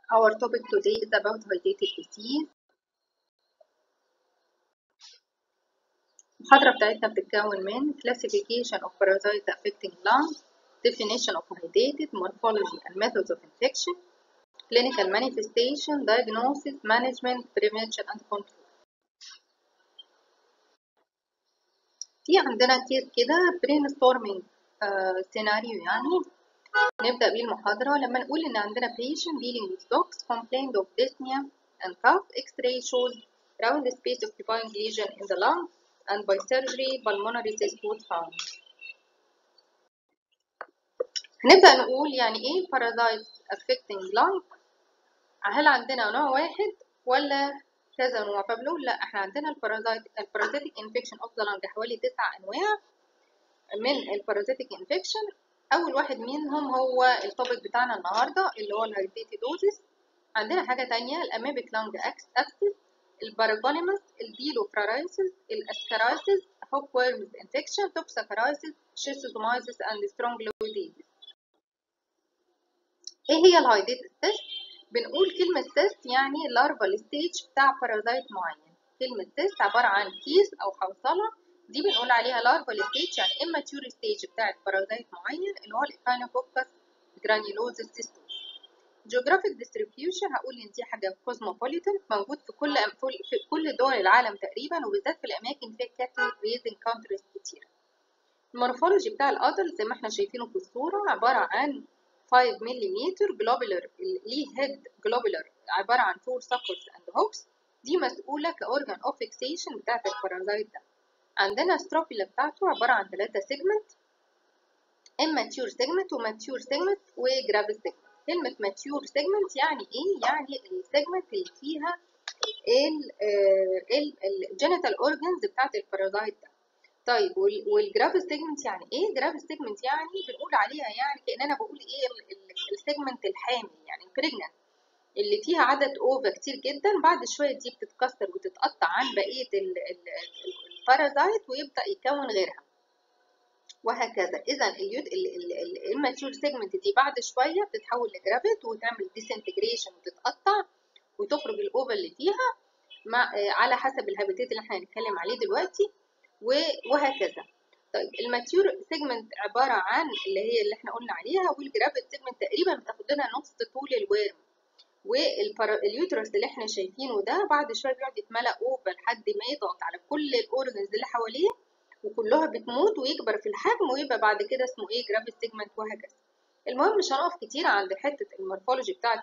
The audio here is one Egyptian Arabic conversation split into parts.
Our topic today is about hydrated disease. المحاضرة بتاعتنا بتتكون من classification of parasites affecting lungs, definition of hydrated, morphology and methods of infection, clinical manifestation, diagnosis, management, prevention and control. في عندنا كيس كده brainstorming سيناريو يعني نبدأ بيه المحاضرة لما نقول إن عندنا patient dealing with dogs complained of dyspnea and cough X-ray shows round space occupying lesion in the lung and by surgery pulmonary cyst was found. هنبدأ نقول يعني إيه parasites affecting lung هل عندنا نوع واحد ولا كذا نوع فبنقول لا احنا عندنا البارازيت البارازيتيك انفكشن اوف ذا لانج حوالي تسع انواع من البارازيتيك انفكشن اول واحد منهم هو التوبيك بتاعنا النهارده اللي هو الهايبيتيدوزيس عندنا حاجه تانية الاميبيك لانج اكسس الباراجونيمس الديلوفرارايسيس الاسكارايسيس هوب ويرمز انفكشن توكساكارايسيس شيستوزومايسيس اند سترونجلويديزيس ايه هي الهايديتس تيست بنقول كلمة تيست يعني لارفال ستيج بتاع بارازايت معين كلمة تيست عبارة عن كيس أو حوصلة دي بنقول عليها لارفال ستيج يعني immature ستيج بتاعت بارازايت معين اللي هو الإيكانوكوكس جرانيولوزيس سيستوس جيوغرافيك ديستريبيوشن هقول ان دي حاجه كوزموبوليتان موجود في كل في كل دول العالم تقريبا وبالذات في الاماكن فيها كاتل ريزنج كونتريز كتير المورفولوجي بتاع الادلت زي ما احنا شايفينه في الصوره عباره عن 5 ملم جلوبولار ليه هيد جلوبولار عبارة عن فور ساكرز اند هوكس دي مسؤولة كأورجان اوف فيكسيشن بتاعت البارازايت ده عندنا ستروبيلا بتاعته عبارة عن ثلاثة سيجمنت immature segment وماتيور segment وجرافيس segment كلمة mature segment يعني ايه؟ يعني السيجمنت اللي فيها الجينيتال اورجانز بتاعت البارازايت ده طيب والجرافيس سيجمنت يعني ايه جرافيس سيجمنت يعني بنقول عليها يعني كأن انا بقول ايه السيجمنت الحامل يعني البريجننت اللي فيها عدد اوفا كتير جدا بعد شويه دي بتتكسر وتتقطع عن بقيه البارازايت ويبدا يكون غيرها وهكذا اذا الاماتيور سيجمنت دي بعد شويه بتتحول لجرافيت وتعمل ديسنتجريشن وتتقطع وتخرج الاوفا اللي فيها مع على حسب الهابيتات اللي احنا هنتكلم عليه دلوقتي وهكذا طيب الماتيور سيجمنت عبارة عن اللي هي اللي احنا قلنا عليها والجرافيت سيجمنت تقريبا بتاخد لنا نص طول الورم واليوترس اللي احنا شايفينه ده بعد شوية بيقعد يتملى اوفا لحد ما يضغط على كل الاورجنز اللي حواليه وكلها بتموت ويكبر في الحجم ويبقى بعد كده اسمه ايه جرافيت سيجمنت وهكذا المهم مش هنقف كتير عند حتة المورفولوجي بتاعت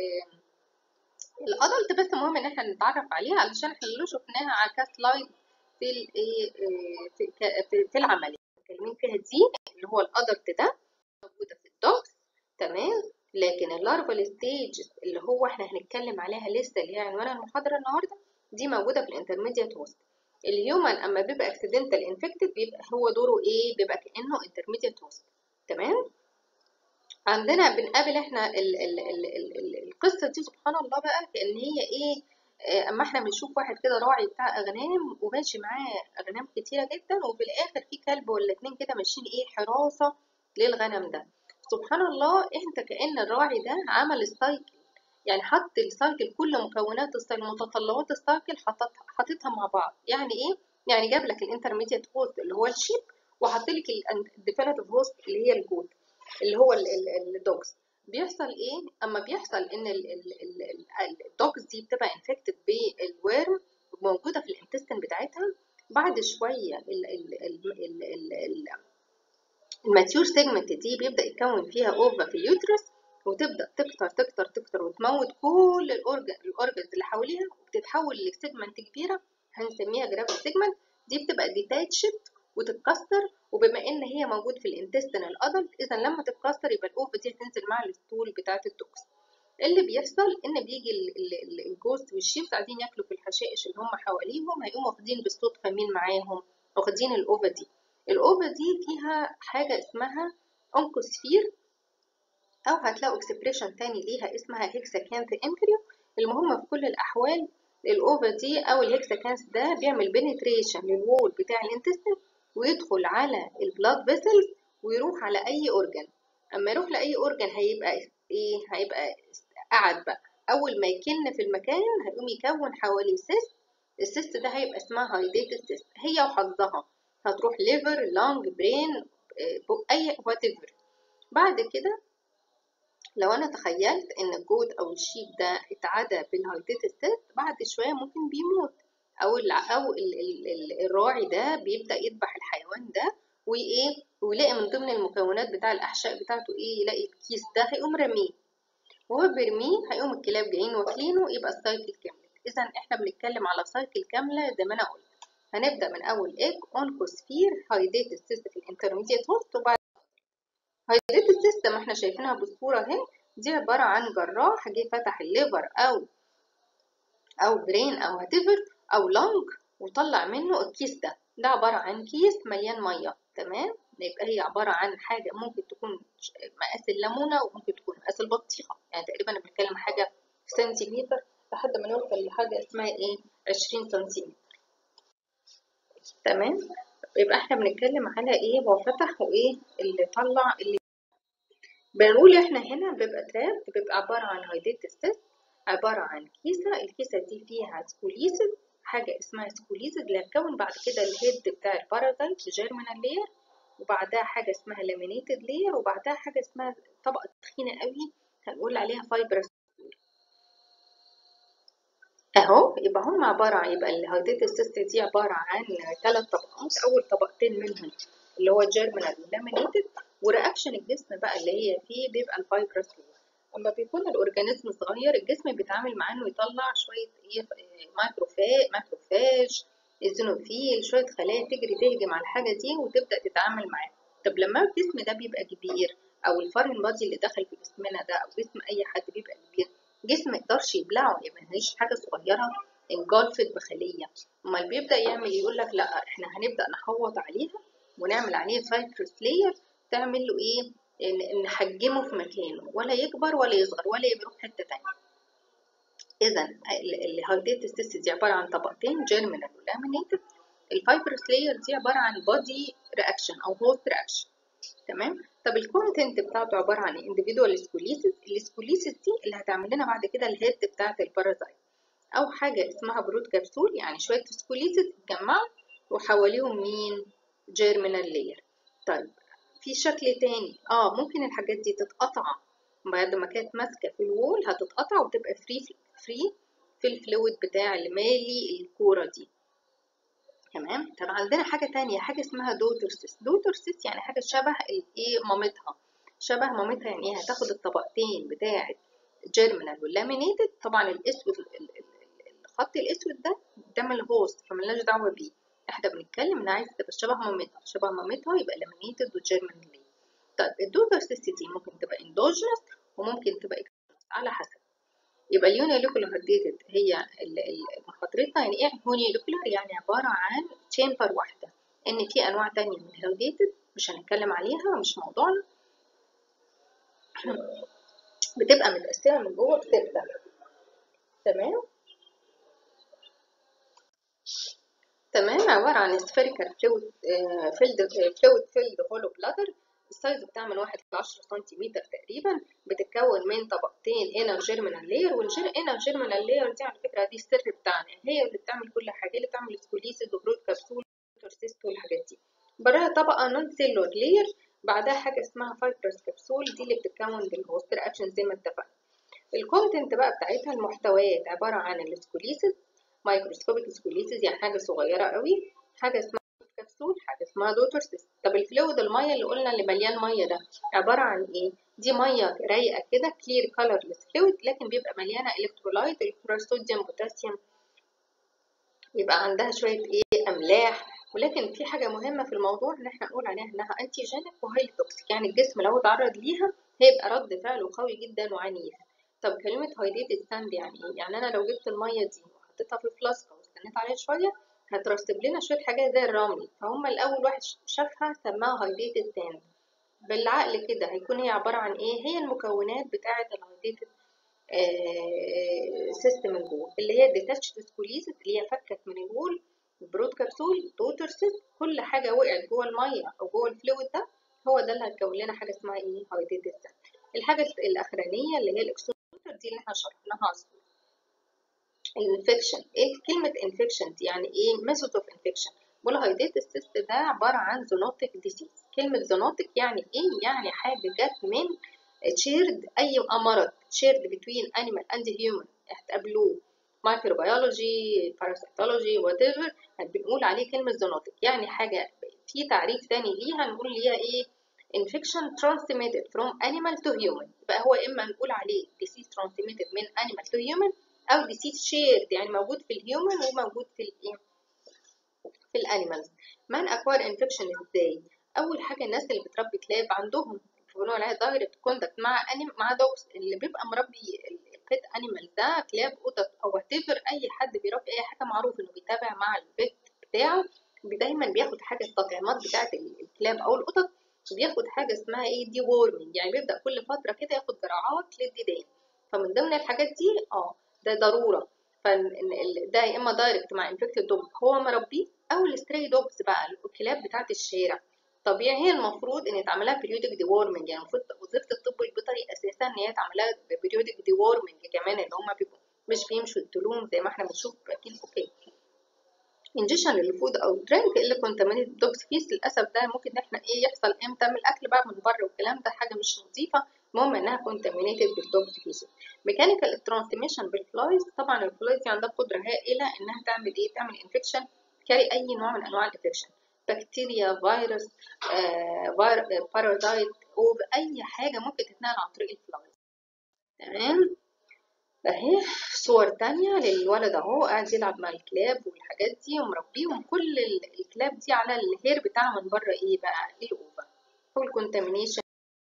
الادلت بس المهم ان احنا نتعرف عليها علشان احنا اللي شفناها على كسلايد في في في العمليه متكلمين فيها دي اللي هو الادلت ده موجوده في الدوكس تمام لكن اللارفال ستيج اللي هو احنا هنتكلم عليها لسه اللي هي عنوان المحاضره النهارده دي موجوده في الانترميديت هوست الهيومن اما بيبقى اكسيدنتال انفكتد بيبقى هو دوره ايه بيبقى كانه انترميديت هوست تمام عندنا بنقابل احنا ال ال ال ال ال القصه دي سبحان الله بقى كان هي ايه اما احنا بنشوف واحد كده راعي بتاع اغنام وماشي معاه اغنام كتيره جدا وفي الاخر في كلب ولا اتنين كده ماشيين ايه حراسه للغنم ده سبحان الله انت كان الراعي ده عمل السايكل يعني حط السايكل كل مكونات السايكل متطلبات السايكل حطتها حاططها مع بعض يعني ايه يعني جاب لك الانترميديت هوست اللي هو الشيب وحط لك الديفينيتيف هوست اللي هي الجود اللي هو الدوجز بيحصل ايه اما بيحصل ان الدوجز دي بتبقى انفكتد بالورم موجوده في الانتستين بتاعتها بعد شويه الماتيور سيجمنت دي بيبدا يتكون فيها اوفا في اليوترس وتبدا تكتر تكتر تكتر وتموت كل الاورجن الاورجنز اللي حواليها وبتتحول لسيجمنت كبيره هنسميها جرافيك سيجمنت دي بتبقى ديتاتشد وتتكسر وبما ان هي موجود في الانتستين الادلت اذا لما تتكسر يبقى الاوفا دي هتنزل مع الستول بتاعه التوكس اللي بيحصل ان بيجي الجوست والشيبس عايزين ياكلوا في الحشائش اللي هم حواليهم هيقوموا واخدين بالصدفه مين معاهم واخدين الاوفا دي الاوفا دي فيها حاجه اسمها اونكوسفير او هتلاقوا اكسبريشن تاني ليها اسمها هيكساكانث امبريو المهم في كل الاحوال الاوفا دي او الهيكساكانث ده بيعمل بنتريشن للوول بتاع الانتستين ويدخل على البلاد فيسلز ويروح على اي اورجان اما يروح لاي اورجان هيبقى ايه هيبقى قعد بقى اول ما يكن في المكان هيقوم يكون حواليه سيست السيست ده هيبقى اسمها هايديتد سيست هي وحظها هتروح ليفر لانج برين اي وات بعد كده لو انا تخيلت ان الجود او الشيب ده اتعدى بالهايديتد سيست بعد شويه ممكن بيموت او ال او ال ال ال الراعي ده بيبدا يذبح الحيوان ده وايه ويلاقي من ضمن المكونات بتاع الاحشاء بتاعته ايه يلاقي الكيس ده هيقوم رميه وهو بيرميه هيقوم الكلاب جايين واكلينه يبقى السايكل كامله اذا احنا بنتكلم على سايكل كامله زي ما انا قلت هنبدا من اول ايج اونكوسفير هايديتد سيست في الانترميديت هوست وبعد هايديتد سيستم احنا شايفينها بالصوره اهي دي عباره عن جراح جه فتح الليفر او او برين او هاتيفر او لونج وطلع منه الكيس ده ده عباره عن كيس مليان ميه تمام يبقى هي عباره عن حاجه ممكن تكون مقاس الليمونه وممكن تكون مقاس البطيخه يعني تقريبا بنتكلم حاجه في سنتيمتر لحد ما نوصل لحاجه اسمها ايه 20 سنتيمتر تمام يبقى احنا بنتكلم على ايه هو فتح وايه اللي طلع اللي بنقول احنا هنا بيبقى تراب بيبقى عبارة عن هايديت ستيس عبارة عن كيسة الكيسة دي فيها سكوليسد حاجة اسمها سكوليسد اللي هتكون بعد كده الهيد بتاع البارازايت جيرمينال لير وبعدها حاجة اسمها لامينيتد لير وبعدها حاجة اسمها طبقة تخينة قوي هنقول عليها فايبرس اهو يبقى هم عبارة عن يبقى الهايديت سيست دي عبارة عن ثلاث طبقات أول طبقتين منهم اللي هو جيرمينال واللامينيتد ورياكشن الجسم بقى اللي هي فيه بيبقى الفايبرس اما بيكون الاورجانيزم صغير الجسم بيتعامل معاه انه يطلع شويه ايه مايكروفاج مايكروفاج الزينوفيل شويه خلايا تجري تهجم على الحاجه دي وتبدا تتعامل معاه طب لما الجسم ده بيبقى كبير او الفارين بادي اللي دخل في جسمنا ده او جسم اي حد بيبقى كبير جسم ما يقدرش يبلعه يعني مش حاجه صغيره انجلفت بخليه امال بيبدا يعمل يقول لك لا احنا هنبدا نحوط عليها ونعمل عليه فايبرس لاير تعمل له ايه نحجمه في مكانه ولا يكبر ولا يصغر ولا يروح حته تانية اذا الهايديت ستيس دي عباره عن طبقتين جيرمينال ولامينيتد الفايبرس لاير دي عباره عن بودي رياكشن او هوست رياكشن تمام طب الكونتنت بتاعته عباره عن individual سكوليسيس السكوليسيس دي اللي هتعمل لنا بعد كده الهيد بتاعه البارازايت او حاجه اسمها برود كبسول يعني شويه سكوليسيس اتجمعوا وحواليهم مين جيرمينال لاير طيب في شكل تاني اه ممكن الحاجات دي تتقطع بعد ما كانت ماسكه في الوول هتتقطع وتبقى فري فري في الفلويد بتاع اللي مالي الكوره دي تمام طب عندنا حاجه تانية حاجه اسمها دوترسيس دوترسيس يعني حاجه شبه الايه مامتها شبه مامتها يعني ايه هتاخد الطبقتين بتاعه جيرمينال واللامينيتد طبعا الاسود الخط الاسود ده ده من الهوست فملناش دعوه بيه احنا بنتكلم ان عايزه تبقى شبه مامتها شبه مامتها يبقى لامينيتد وجيرمينال ليه طيب الدوترسيس دي ممكن تبقى اندوجينس وممكن تبقى على حسب يبقى اليونيلوكولار هارديتد هي محاضرتنا يعني ايه يونيلوكولار يعني عبارة عن تشامبر واحدة ان في انواع تانية من الهارديتد مش هنتكلم عليها مش موضوعنا بتبقى متقسمة من جوه بستة تمام تمام عبارة عن سفيريكال فلويد فيلد فلويد فيلد هولو بلادر السايز بتاع من واحد لعشرة سنتيمتر تقريبا بتتكون من طبقتين انر جيرمينال لاير والجير انر جيرمينال لاير دي على فكرة دي السر بتاعنا هي اللي بتعمل كل حاجة اللي بتعمل سكوليسيس وبرود كبسول وتورسيست والحاجات دي براها طبقة نون سيلور لاير بعدها حاجة اسمها فايبرس كبسول دي اللي بتتكون بالهوست رياكشن زي ما اتفقنا الكونتنت بقى بتاعتها المحتويات عبارة عن السكوليسيس مايكروسكوبيك سكوليسيس يعني حاجة صغيرة قوي حاجة اسمها كبسول حاجه اسمها دوترسيس طب الفلويد الميه اللي قلنا اللي مليان ميه ده عباره عن ايه دي ميه رايقه كده كلير كلرلس فلويد لكن بيبقى مليانه الكترولايت الكتروصوديوم بوتاسيوم يبقى عندها شويه ايه املاح ولكن في حاجه مهمه في الموضوع ان احنا نقول عليها انها انتي جينيك وهايلي توكسيك يعني الجسم لو اتعرض ليها هيبقى رد فعله قوي جدا وعنيف طب كلمه هايديتد ساند يعني ايه يعني انا لو جبت الميه دي وحطيتها في فلاسكه واستنيت عليها شويه هترسب لنا شويه حاجات زي الرمل فهم الاول واحد شافها سماها هايديتد ساند بالعقل كده هيكون هي عباره عن ايه هي المكونات بتاعه الهايديتد سيستم من جوه اللي هي ديتاتشد سكوليسيس اللي هي فكت من الوول برود كبسول توترسيس كل حاجه وقعت جوه الميه او جوه الفلويد ده هو ده اللي هتكون لنا حاجه اسمها ايه هايديتد ساند الحاجه الاخرانيه اللي هي الاكسون chapter دي اللي احنا شرحناها اصلا الانفكشن ايه كلمة انفكشن دي يعني ايه ميثود اوف انفكشن والهايديت السيست ده عبارة عن زونوتيك ديسيز كلمة زونوتيك يعني ايه يعني حاجة جت من تشيرد اي مرض تشيرد بتوين انيمال اند هيومن هتقابلوه مايكروبيولوجي باراسيتولوجي وات ايفر بنقول عليه كلمة زونوتيك يعني حاجة في تعريف تاني ليها نقول ليها ايه infection transmitted from animal to human يبقى هو اما نقول عليه disease transmitted من animal to human او disease shared يعني موجود في الهيومن وموجود في الايه في الانيمالز من اكوار انفكشن ازاي اول حاجه الناس اللي بتربي كلاب عندهم بيقولوا عليها دايركت كوندكت مع أنيم مع دوجز اللي بيبقى مربي البيت انيمال ده كلاب قطط او وات اي حد بيربي اي حاجه معروف انه بيتابع مع البيت بتاعه دايما بياخد حاجه التطعيمات بتاعه الكلاب او القطط وبياخد حاجه اسمها ايه دي وورمنج يعني بيبدا كل فتره كده ياخد جرعات للديدان فمن ضمن الحاجات دي اه ده ضروره فده يا اما دايركت مع انفكتد دوج هو مربيه او الستري دوجز بقى الكلاب بتاعه الشارع طبيعي هي المفروض ان يتعمل لها بريودك دي وورمنج يعني المفروض وظيفه الطب البيطري اساسا ان هي تعمل لها بريودك دي وورمنج كمان ان هم بيبقوا مش بيمشوا التلوم زي ما احنا بنشوف اكيد اوكي انجيشن للفود او درينك اللي كونتامينيت دوجز فيس للاسف ده ممكن ان احنا ايه يحصل امتى من الاكل بقى من بره والكلام ده حاجه مش نظيفه المهم انها كونتامينيتد بالدوجز فيس ميكانيكال ترانسميشن بالفلايز طبعا الفلايز دي عندها قدره هائله انها تعمل ايه تعمل انفكشن كاري اي نوع من انواع الانفكشن بكتيريا فيروس آه، بارازايت او اي حاجه ممكن تتنقل عن طريق الفلايز تمام اهي صور تانية للولد اهو قاعد يلعب مع الكلاب والحاجات دي ومربيهم كل الكلاب دي على الهير بتاعها من بره ايه بقى الاوفا هو الكونتامينيشن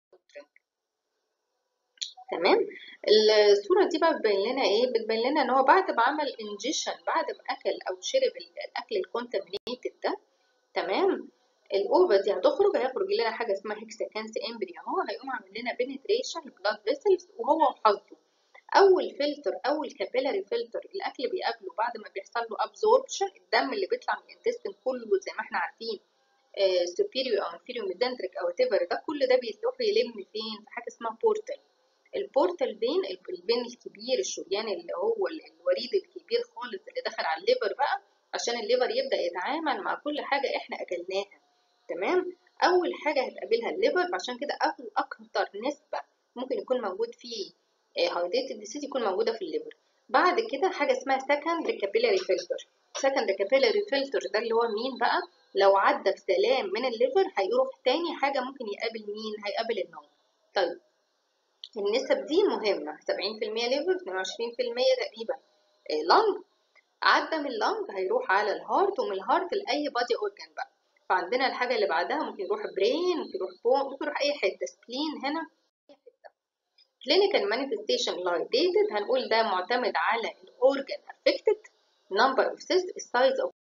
تمام الصورة دي بقى بتبين لنا ايه بتبين لنا ان هو بعد ما عمل انجيشن بعد ما اكل او شرب الاكل الكونتامينيتد ده تمام الاوفا دي هتخرج هيخرج لنا حاجه اسمها هيكساكانس امبريو اهو هيقوم عامل لنا بنتريشن البلاد فيسلز وهو وحظه اول فلتر اول كابيلاري فلتر الاكل بيقابله بعد ما بيحصل له ابزوربشن الدم اللي بيطلع من الانتستين كله زي ما احنا عارفين سوبيريو او انفيريو ميزنتريك او تيفر ده كل ده بيروح يلم فين في حاجه اسمها بورتال البورتال فين الفين الكبير الشريان اللي هو الوريد الكبير خالص اللي دخل على الليفر بقى عشان الليفر يبدا يتعامل مع كل حاجه احنا اكلناها تمام اول حاجه هتقابلها الليفر فعشان كده اكتر نسبه ممكن يكون موجود فيه هايدريتد ديسيز يكون موجوده في الليفر بعد كده حاجه اسمها سكندري كابيلاري فلتر سكندري كابيلاري فلتر ده اللي هو مين بقى لو عدى بسلام من الليفر هيروح تاني حاجه ممكن يقابل مين هيقابل النوم طيب النسب دي مهمة 70% ليفر 22% تقريبا لنج عدى من اللنج هيروح على الهارت ومن الهارت لأي بادي أورجان بقى فعندنا الحاجة اللي بعدها ممكن يروح برين ممكن يروح بون ممكن يروح أي حتة سبلين هنا clinical manifestation lidated هنقول ده معتمد على الأورجان affected number of cysts size of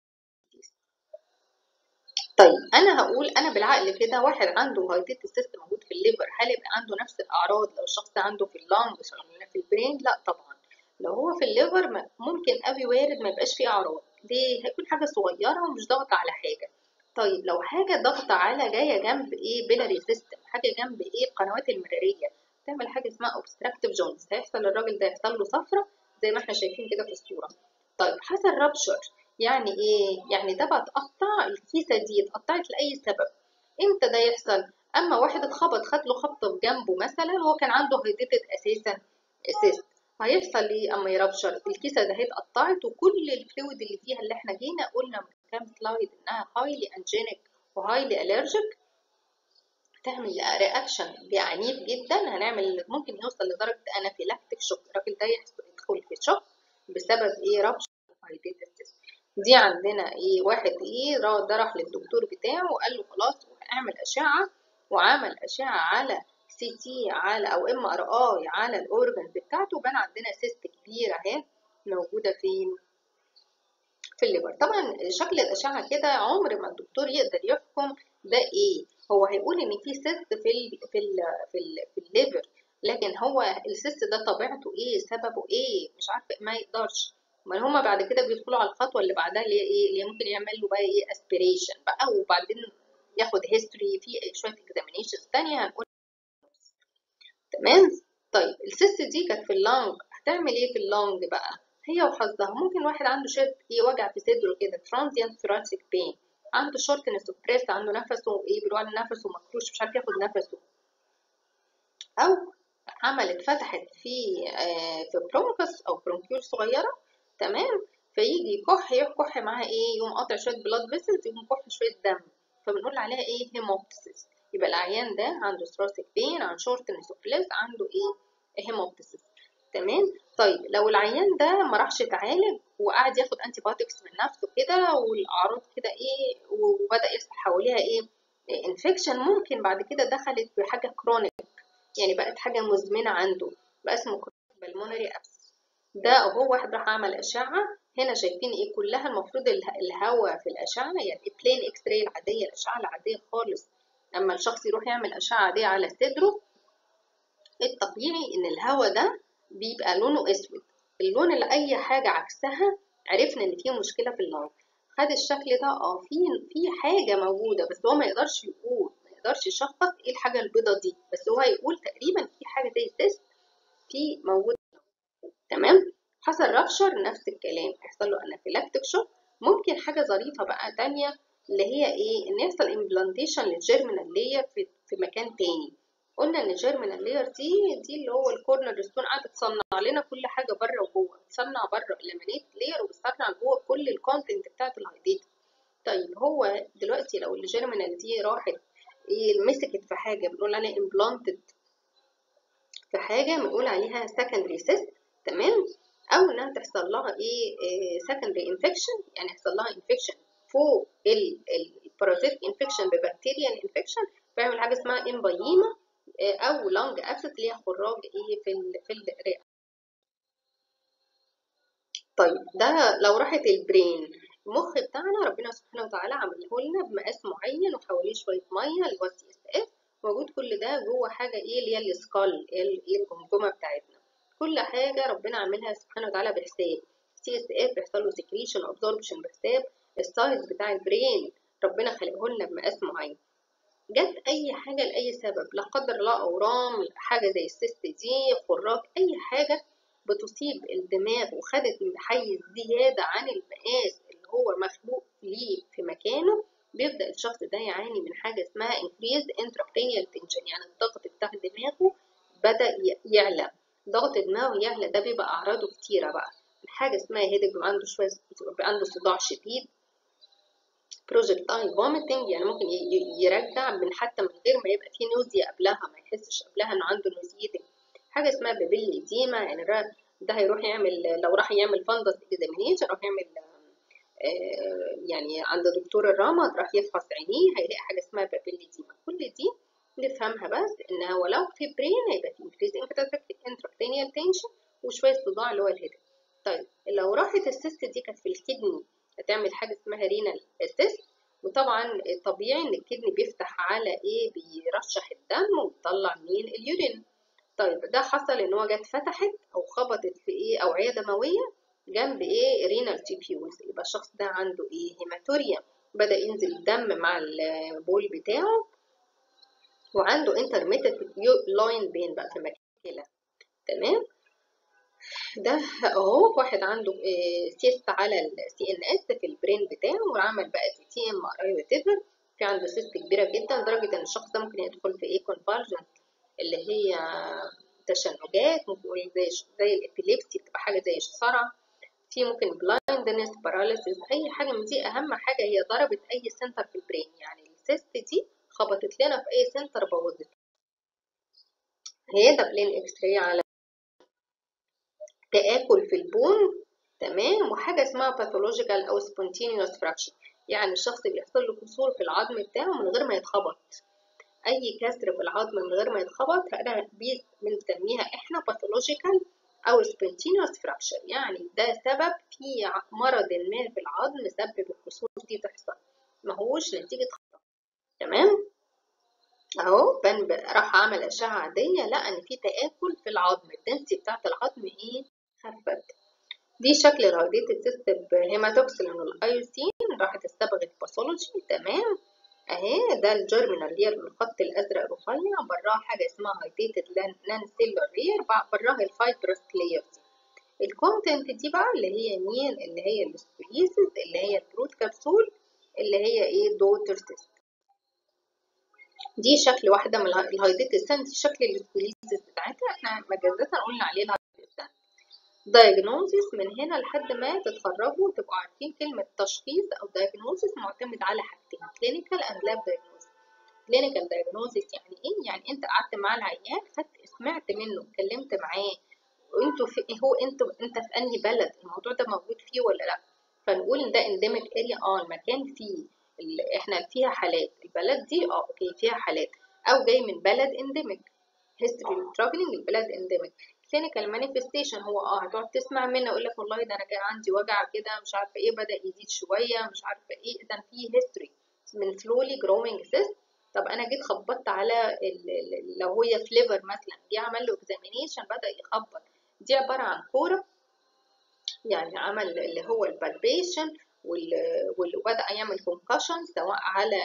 طيب انا هقول انا بالعقل كده واحد عنده هايديت السيست موجود في الليفر هل يبقى عنده نفس الاعراض لو الشخص عنده في اللنج في البرين لا طبعا لو هو في الليفر ممكن قوي وارد ما يبقاش فيه اعراض ليه هيكون حاجه صغيره ومش ضغط على حاجه طيب لو حاجه ضغط على جايه جنب ايه بيلاري سيستم حاجه جنب ايه القنوات المراريه تعمل حاجه اسمها اوبستراكتيف جونز هيحصل للراجل ده يحصل له صفرة زي ما احنا شايفين كده في الصوره طيب حصل رابشر يعني ايه يعني ده بقى اتقطع الكيسه دي اتقطعت لاي سبب امتى ده يحصل اما واحد اتخبط خد له خبطه في جنبه مثلا هو كان عنده هيديتد اساسا سيست هيحصل ايه اما يربشر الكيسه ده اتقطعت وكل الفلويد اللي فيها اللي احنا جينا قلنا من كام سلايد انها هايلي انجينيك وهايلي الرجيك تعمل رياكشن عنيف جدا هنعمل ممكن يوصل لدرجه انافيلاكتيك شوك الراجل ده يدخل في شوك بسبب ايه ربشر هيديتد سيست دي عندنا ايه واحد ايه ده راح للدكتور بتاعه وقال له خلاص اعمل اشعه وعمل اشعه على سي تي على او ام ار اي على الاورجنز بتاعته وبان عندنا سيست كبيره اهي موجوده فين في الليفر طبعا شكل الاشعه كده عمر ما الدكتور يقدر يحكم ده ايه هو هيقول ان في سيست في ال في ال في, ال في الليفر لكن هو السيست ده طبيعته ايه سببه ايه مش عارفه ما يقدرش امال هما بعد كده بيدخلوا على الخطوه اللي بعدها اللي هي ايه اللي ممكن يعمل له بقى ايه اسبيريشن بقى وبعدين ياخد هيستوري في شويه اكزامينيشنز تانية هنقول تمام طيب السيست دي كانت في اللنج هتعمل ايه في اللنج بقى هي وحظها ممكن واحد عنده شد ايه وجع في صدره كده ترانزيانت thoracic pain عنده شورتنس اوف بريث عنده نفسه ايه بيقولوا على نفسه مكروش مش عارف ياخد نفسه او عملت فتحت في آه في برونكس او برونكيول صغيره تمام فيجي يكح يكح معاها ايه يقوم قاطع شويه بلاد فيسلز يقوم كح شويه دم فبنقول عليها ايه هيموبتسيس يبقى العيان ده عنده ثراسيك بين عن شورتنس اوف بريث عنده ايه هيموبتسيس تمام طيب لو العيان ده ما راحش يتعالج وقعد ياخد انتي بايوتكس من نفسه كده والاعراض كده ايه وبدا يحصل حواليها ايه انفكشن ممكن بعد كده دخلت بحاجه كرونيك يعني بقت حاجه مزمنه عنده بقى اسمه كرونيك بالمونري ابس ده هو واحد راح عمل اشعه هنا شايفين ايه كلها المفروض الهواء في الاشعه يعني بلين اكس راي العاديه الاشعه العاديه خالص اما الشخص يروح يعمل اشعه عاديه على صدره الطبيعي ان الهواء ده بيبقى لونه اسود اللون اللي اي حاجه عكسها عرفنا ان في مشكله في اللون خد الشكل ده اه في في حاجه موجوده بس هو ما يقدرش يقول ما يقدرش يشخص ايه الحاجه البيضه دي بس هو يقول تقريبا في حاجه زي سيست في موجود تمام حصل رابشر نفس الكلام هيحصل له انافيلاكتيك شوك ممكن حاجه ظريفه بقى تانية اللي هي ايه ان يحصل امبلانتيشن للجيرمينال لاير في, في مكان تاني قلنا ان الجيرمينال لاير دي دي اللي هو الكورنر ستون قاعده تصنع لنا كل حاجه بره وجوه بتصنع بره اللامينيت لاير وبتصنع جوه كل الكونتنت بتاعت الهايديتا طيب هو دلوقتي لو الجيرمينال دي راحت ايه مسكت في حاجه بنقول عليها امبلانتد في حاجه بنقول عليها سكندري سيست تمام او انها تحصل لها ايه سكندري انفكشن يعني يحصل لها انفكشن فوق البارازيت انفكشن ببكتيريا انفكشن بيعمل حاجه اسمها امبايما او لونج ابسس اللي هي خراج ايه في ال في الرئه طيب ده لو راحت البرين المخ بتاعنا ربنا سبحانه وتعالى عمله لنا بمقاس معين وحواليه شويه ميه اللي هو السي اس اف موجود كل ده جوه حاجه ايه اللي هي السكال ايه الجمجمه بتاعتنا كل حاجه ربنا عاملها سبحانه وتعالى بحساب سي اس اف بيحصل له سكريشن ابزوربشن بحساب السايز بتاع البرين ربنا خلقه لنا بمقاس معين جت اي حاجه لاي سبب لا قدر الله اورام حاجه زي السيست دي خراج اي حاجه بتصيب الدماغ وخدت حيز زياده عن المقاس اللي هو مخلوق ليه في مكانه بيبدا الشخص ده يعاني من حاجه اسمها increased intracranial tension يعني الضغط بتاع دماغه بدا يعلى ضغط دماغه يعلى ده بيبقى اعراضه كتيره بقى حاجه اسمها هيدك عنده شويه عنده صداع شديد بروجكتايل فوميتنج يعني ممكن يرجع من حتى من غير ما يبقى فيه نوزيا قبلها ما يحسش قبلها انه عنده نوزيتنج حاجه اسمها بابيل ايديما يعني ده هيروح يعمل لو راح يعمل فندس اكزامينيشن راح يعمل يعني عند دكتور الرمد راح يفحص عينيه هيلاقي حاجه اسمها بابيل ايديما كل دي نفهمها بس ان هو لو في برين هيبقى في انكريز انتراكرينيال تنشن وشويه صداع اللي هو الهيدك طيب لو راحت السيست دي كانت في الكدني هتعمل حاجه اسمها رينال سيست وطبعا طبيعي ان الكدني بيفتح على ايه بيرشح الدم ويطلع مين اليورين طيب ده حصل ان هو جت فتحت او خبطت في ايه اوعيه دمويه جنب ايه رينال تيبيولز يبقى الشخص ده عنده ايه هيماتوريا بدا ينزل الدم مع البول بتاعه وعنده انترميتد لاين بين بقى في مكان الكلى تمام ده اهو واحد عنده سيست على السي ان اس في البرين بتاعه وعمل بقى سي تي ام ار اي وتيفر في عنده سيست كبيره جدا لدرجه ان الشخص ده ممكن يدخل في ايه كونفالجن اللي هي تشنجات ممكن نقول زي زي الابيليبسي بتبقى حاجه زي الصرع في ممكن بلايندنس باراليسيس اي حاجه من دي اهم حاجه هي ضربت اي سنتر في البرين يعني السيست دي خبطت لنا في اي سنتر بوظت هي ده بلين اكس راي على تآكل في البون تمام وحاجة اسمها باثولوجيكال أو spontaneous fracture يعني الشخص بيحصل له كسور في العظم بتاعه من غير ما يتخبط أي كسر في العظم من غير ما يتخبط هذا بنسميها إحنا باثولوجيكال أو spontaneous fracture يعني ده سبب في مرض ما في العظم سبب الكسور دي تحصل ما هوش نتيجة خطأ تمام اهو بان راح عمل اشعه عاديه لقى ان في تاكل في العظم الدنسي بتاعت العظم ايه خفت دي شكل الهايديتد سيست بهيماتوكسلين والايوسين راحت استبغت باثولوجي تمام اهي ده الجيرمينال لير بالخط الازرق رفيع براها حاجه اسمها هايديتد نان سيلر لير براها الفايبرس لايرز الكونتنت دي بقى اللي هي مين اللي هي السبيسيز اللي هي البروت كبسول اللي هي ايه دوتر سيست دي شكل واحده من الهايديتد سن دي شكل السبيسيز بتاعتها احنا مجازة قلنا عليه الهايديتد سن diagnosis من هنا لحد ما تتخرجوا تبقوا عارفين كلمة تشخيص أو diagnosis معتمد على حاجتين clinical and lab diagnosis clinical diagnosis يعني إيه؟ يعني أنت قعدت مع العيان خدت سمعت منه اتكلمت معاه وانتوا في هو انتوا انت في انهي بلد الموضوع ده موجود فيه ولا لا فنقول ان ده endemic area اه المكان فيه احنا فيها حالات البلد دي اه اوكي فيها حالات او جاي من بلد endemic history traveling البلد endemic clinical manifestation هو اه هتقعد تسمع منه يقول لك والله ده انا كان عندي وجع كده مش عارفه ايه بدا يزيد شويه مش عارفه ايه اذا في history من slowly growing cyst طب انا جيت خبطت على لو هي فليفر مثلا جه عمل له examination بدا يخبط دي عباره عن كوره يعني عمل اللي هو البالبيشن وبدا يعمل كونكشن سواء على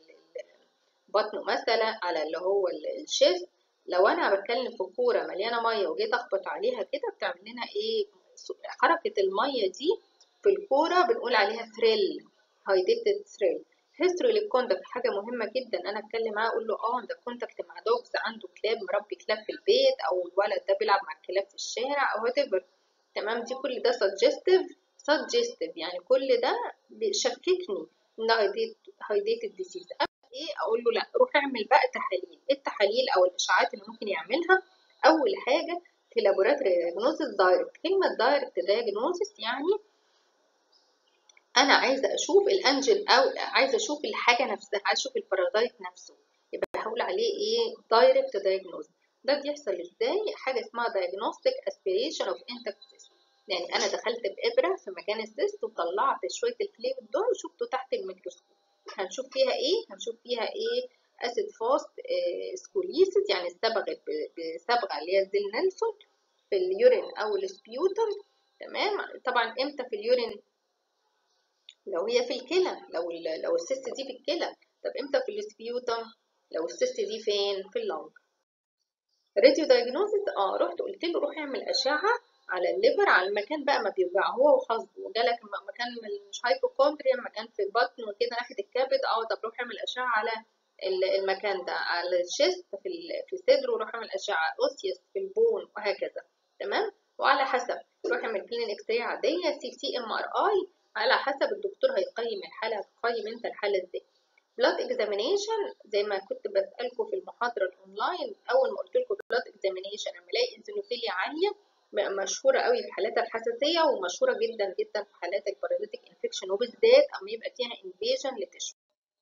بطنه مثلا على اللي هو الشيست لو انا بتكلم في كوره مليانه ميه وجيت اخبط عليها كده بتعمل لنا ايه حركه الميه دي في الكوره بنقول عليها ثريل هايديتد ثريل هيستوري للكوندكت حاجه مهمه جدا انا اتكلم معاه اقول له اه ده كونتاكت مع دوجز عنده كلاب مربي كلاب في البيت او الولد ده بيلعب مع الكلاب في الشارع او whatever تمام دي كل ده suggestive suggestive يعني كل ده بيشككني ان هايديتد ديسيز ايه اقول له لا روح اعمل بقى تحاليل ايه التحاليل او الاشعاعات اللي ممكن يعملها اول حاجه في لابوراتوري دايجنوستس دايركت كلمه دايركت دايجنوستس يعني انا عايزه اشوف الانجل او عايزه اشوف الحاجه نفسها عايزه اشوف البارازايت نفسه يبقى هقول عليه ايه دايركت دايجنوز ده بيحصل ازاي حاجه اسمها دايجنوستيك اسبيريشن اوف انتكت يعني انا دخلت بابره في مكان السيست وطلعت شويه الفلويد دول وشفته تحت الميكروسكوب هنشوف فيها ايه هنشوف فيها ايه اسيد فاست سكوليسيس يعني استبغت بصبغه اللي هي زيل نيلسون في اليورين او السبيوتم تمام طبعا امتى في اليورين لو هي في الكلى لو لو السيست دي في الكلى طب امتى في السبيوتم لو السيست دي فين في اللنج راديو دايجنوزيس اه رحت قلت له روح اعمل اشعه على الليفر على المكان بقى ما بيوجع هو وحظه وجالك مكان مش هايبوكوندريا مكان في البطن وكده ناحيه الكبد اه طب روح اعمل اشعه على المكان ده على الشيست في في الصدر وروح اعمل اشعه اوسيوس في البون وهكذا تمام وعلى حسب روح اعمل كلين اكس راي عاديه سي تي ام ار اي على حسب الدكتور هيقيم الحاله هتقيم انت الحاله ازاي بلاد اكزامينيشن زي ما كنت بسالكم في المحاضره الاونلاين اول ما قلت لكم بلاد اكزامينيشن لما الاقي انزينوفيليا عاليه مشهوره قوي في حالات الحساسيه ومشهوره جدا جدا في حالات البارازيتيك انفكشن وبالذات اما يبقى فيها انفيجن لتشو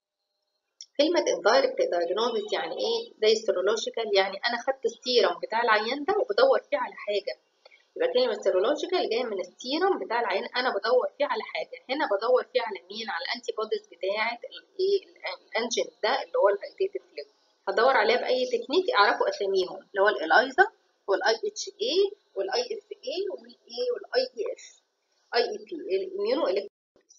كلمة indirect diagnosis يعني ايه زي السيرولوجيكال يعني انا خدت السيرم بتاع العيان ده وبدور فيه على حاجة يبقى كلمة سيرولوجيكال جاية من السيرم بتاع العيان أنا بدور فيه على حاجة هنا بدور فيه على مين على الأنتي بوديز بتاعة الإيه الأنجن ده اللي هو الهايديتد فلويد هدور عليها بأي تكنيك اعرفوا أساميهم اللي هو الإلايزا والأي اتش اي والأي اف اي والإيه والأي اي اف أي اي بي الإميونو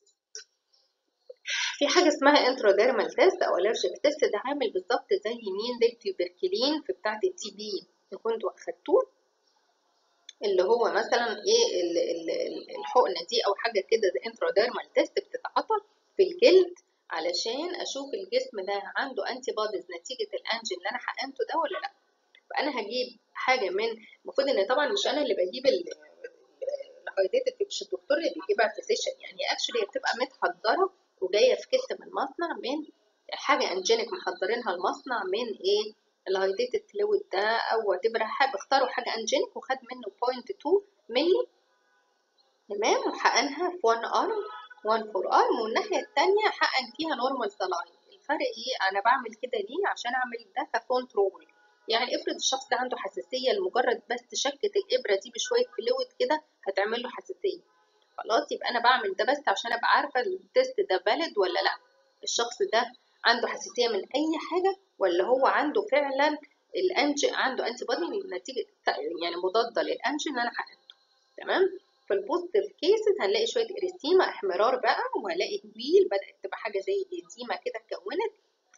في حاجة اسمها انتروديرمال تيست أو الرجيك تيست ده عامل بالظبط زي مين زي التيوبركلين في بتاعة التي بي كنتوا أخدتوه اللي هو مثلا ايه الحقنه دي او حاجه كده زي انتروديرمال تيست بتتعطى في الجلد علشان اشوف الجسم ده عنده انتي بوديز نتيجه الانجين اللي انا حقنته ده ولا لا فانا هجيب حاجه من المفروض ان طبعا مش انا اللي بجيب الهايديتد مش الدكتور اللي بيجيبها في سيشن يعني اكشلي بتبقى متحضره وجايه في كيس من المصنع من حاجه انجينيك محضرينها المصنع من ايه الهايديتد فلويد ده او اعتبرها حاجه اختاروا حاجه انجينيك وخد منه 0.2 ملي تمام وحقنها في 1 ارم 1 فور ارم والناحيه الثانيه حقن فيها نورمال سلاين الفرق ايه انا بعمل كده ليه عشان اعمل ده ككنترول يعني افرض الشخص ده عنده حساسيه لمجرد بس شكه الابره دي بشويه فلويد كده هتعمل له حساسيه خلاص يبقى انا بعمل ده بس عشان ابقى عارفه التست ده فاليد ولا لا الشخص ده عنده حساسيه من اي حاجه ولا هو عنده فعلا الانج عنده انتي بودي نتيجه يعني مضاده للانجين اللي انا حقنته تمام في البوزيتيف كيسز هنلاقي شويه اريثيما احمرار بقى وهلاقي هويل بدات تبقى حاجه زي اريثيما كده اتكونت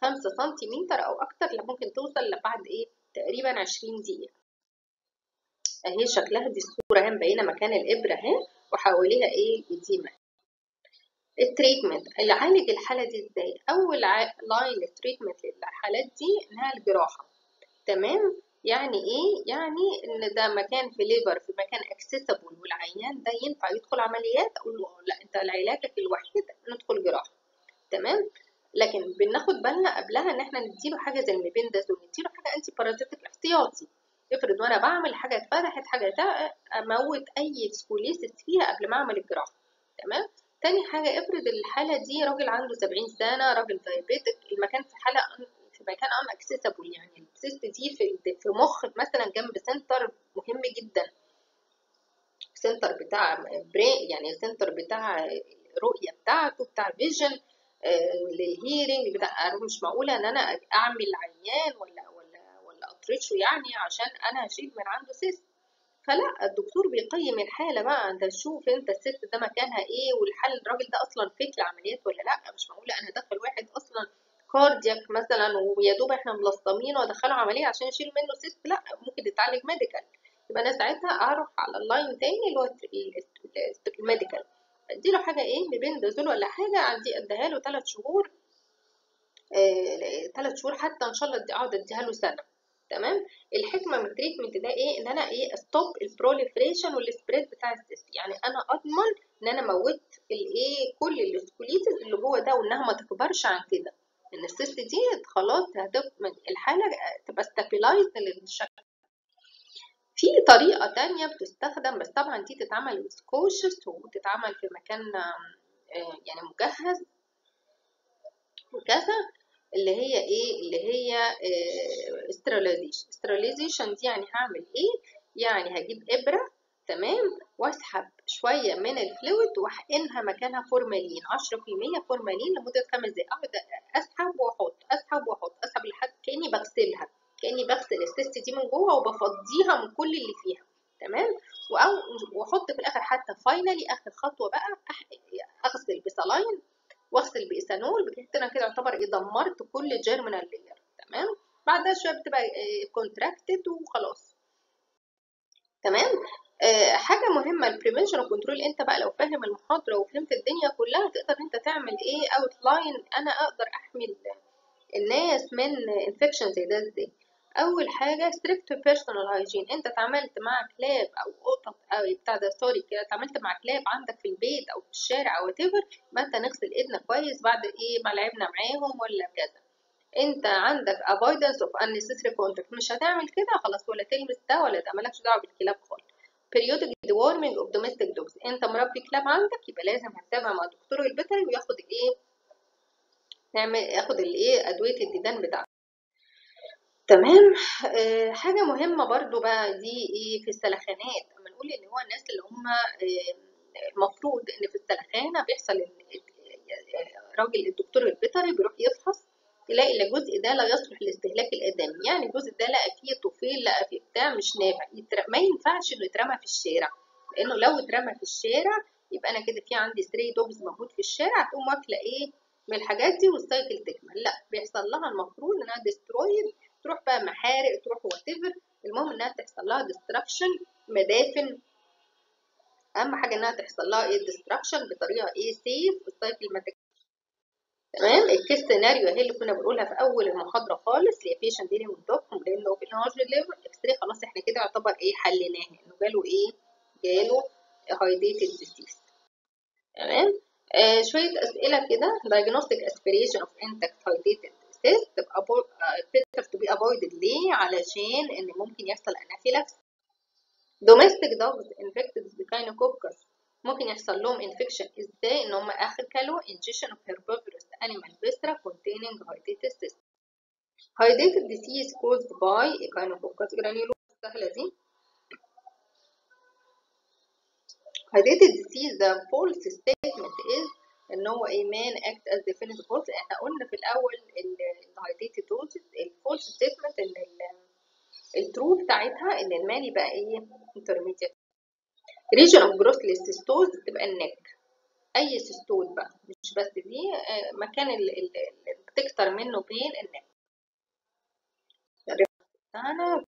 5 سنتيمتر او اكتر لا ممكن توصل لبعد ايه تقريبا 20 دقيقه اهي شكلها دي الصوره اهي مبينه مكان الابره اهي وحواليها ايه الإديمة التريتمنت اللي عالج الحالة دي ازاي أول لاين التريتمنت للحالات دي إنها الجراحة تمام يعني ايه يعني ان ده مكان في ليفر في مكان اكسسبل والعيان ده ينفع يدخل عمليات اقول له لا انت علاجك الوحيد ندخل جراحه تمام لكن بناخد بالنا قبلها ان احنا نديله حاجه زي الميبندازول نديله حاجه انتي بارازيتيك احتياطي افرض وانا بعمل حاجه اتفتحت حاجه اموت اي سكوليسيس فيها قبل ما اعمل الجراحه تمام تاني حاجه افرض الحاله دي راجل عنده 70 سنه راجل دايابيتك المكان في حاله في مكان ان اكسسبل يعني السيست دي في في مخ مثلا جنب سنتر مهم جدا سنتر بتاع برين يعني السنتر بتاع الرؤيه بتاعته بتاع فيجن للهيرنج بتاع انا مش معقوله ان انا اعمل عيان ولا ولا ولا اطرشه يعني عشان انا هشيل من عنده سيست فلا الدكتور بيقيم الحالة بقى انت تشوف انت الست ده مكانها ايه والحال الراجل ده اصلا فيك لعمليات ولا لا مش معقولة انا ادخل واحد اصلا كاردياك مثلا ويا دوب احنا ملصمينه وادخله عملية عشان اشيل منه سيست لا ممكن يتعالج ميديكال يبقى انا ساعتها اعرف على اللاين تاني اللي هو الميديكال اديله حاجة ايه ميبندازول ولا حاجة عندي اديها له ثلاث شهور ثلاث شهور حتى ان شاء الله اقعد اديها له سنة تمام الحكمه من التريتمنت ده ايه ان انا ايه ستوب البروليفريشن والسبريد بتاع السيست يعني انا اضمن ان انا موت الايه كل السكوليتس اللي جوه ده وانها ما تكبرش عن كده ان السيست دي خلاص هتبقى الحاله تبقى ستابلايز للشكل في طريقه تانية بتستخدم بس طبعا دي تتعمل سكوشس وتتعمل في مكان يعني مجهز وكذا اللي هي ايه اللي هي استراليزيشن استراليزيشن دي يعني هعمل ايه يعني هجيب ابره تمام واسحب شويه من الفلويد واحقنها مكانها فورمالين 10% فورمالين لمده خمس دقايق اقعد اسحب واحط اسحب واحط اسحب لحد كاني بغسلها كاني بغسل السيست دي من جوه وبفضيها من كل اللي فيها تمام او واحط في الاخر حتى فاينلي اخر خطوه بقى اغسل بصلاين واغسل بايثانول بحيث انا كده يعتبر ايه دمرت كل جيرمينال لاير تمام بعدها شويه بتبقى كونتراكتد وخلاص تمام آه حاجه مهمه البريفنشن وكنترول انت بقى لو فاهم المحاضره وفهمت الدنيا كلها تقدر انت تعمل ايه اوت لاين انا اقدر احمي الناس من انفكشن زي ده ازاي اول حاجه ستريكت بيرسونال هايجين انت اتعاملت مع كلاب او قطط او بتاع ده سوري كده اتعاملت مع كلاب عندك في البيت او في الشارع او whatever ما انت نغسل ايدنا كويس بعد ايه ما لعبنا معاهم ولا كذا انت عندك avoidance of unnecessary contact مش هتعمل كده خلاص ولا تلمس ده ولا ده مالكش دعوه بالكلاب خالص periodic deworming of domestic dogs انت مربي كلاب عندك يبقى لازم هتتابع مع دكتور البيطري وياخد ايه نعمل ياخد الايه ادويه الديدان بتاعته تمام آه حاجة مهمة برضو بقى دي ايه في السلخانات اما نقول ان هو الناس اللي هم آه المفروض ان في السلخانة بيحصل ان راجل الدكتور البيطري بيروح يفحص تلاقي الجزء ده لا يصلح لاستهلاك الادمي يعني الجزء ده لقى فيه طفيل لقى فيه بتاع مش نافع ما ينفعش انه يترمى في الشارع لانه لو اترمى في الشارع يبقى انا كده في عندي ستري دوجز موجود في الشارع تقوم واكله ايه من الحاجات دي والسايكل تكمل لا بيحصل لها المفروض انها ديسترويد تروح بقى محارق تروح واتيفر المهم انها تحصل لها ديستراكشن مدافن اهم حاجه انها تحصل لها ايه ديستراكشن بطريقه ايه سيف والسايكل ما تمام الكيس سيناريو اهي اللي كنا بنقولها في اول المحاضره خالص اللي هي بيشنت ديلينج وذ دوك لانه بالهارج ليفر اكس راي خلاص احنا كده يعتبر ايه حليناها انه جاله ايه جاله هايديتد ديسيز تمام آه شويه اسئله كده diagnostic aspiration of intact hydrated cyst تبقى better to be avoided ليه علشان ان ممكن يحصل انافيلاكس domestic dogs infected بكاينوكوكس ممكن يحصل لهم انفكشن ازاي ان هم اكلوا ingestion of herbivorous animal viscera containing hydatid cyst hydatid disease caused by echinococcus granulosa السهله دي hydatid disease the false statement is ان هو ايه man act as definitive false احنا قلنا في الاول الهايديتد دوزز الفولس ستيتمنت ان الترو بتاعتها ان المان يبقى ايه intermediate region of growth للسيستوز تبقى النك اي سيستول بقى مش بس دي آه، مكان ال- ال- اللي بتكتر منه بين النك الريفرنس بتاعنا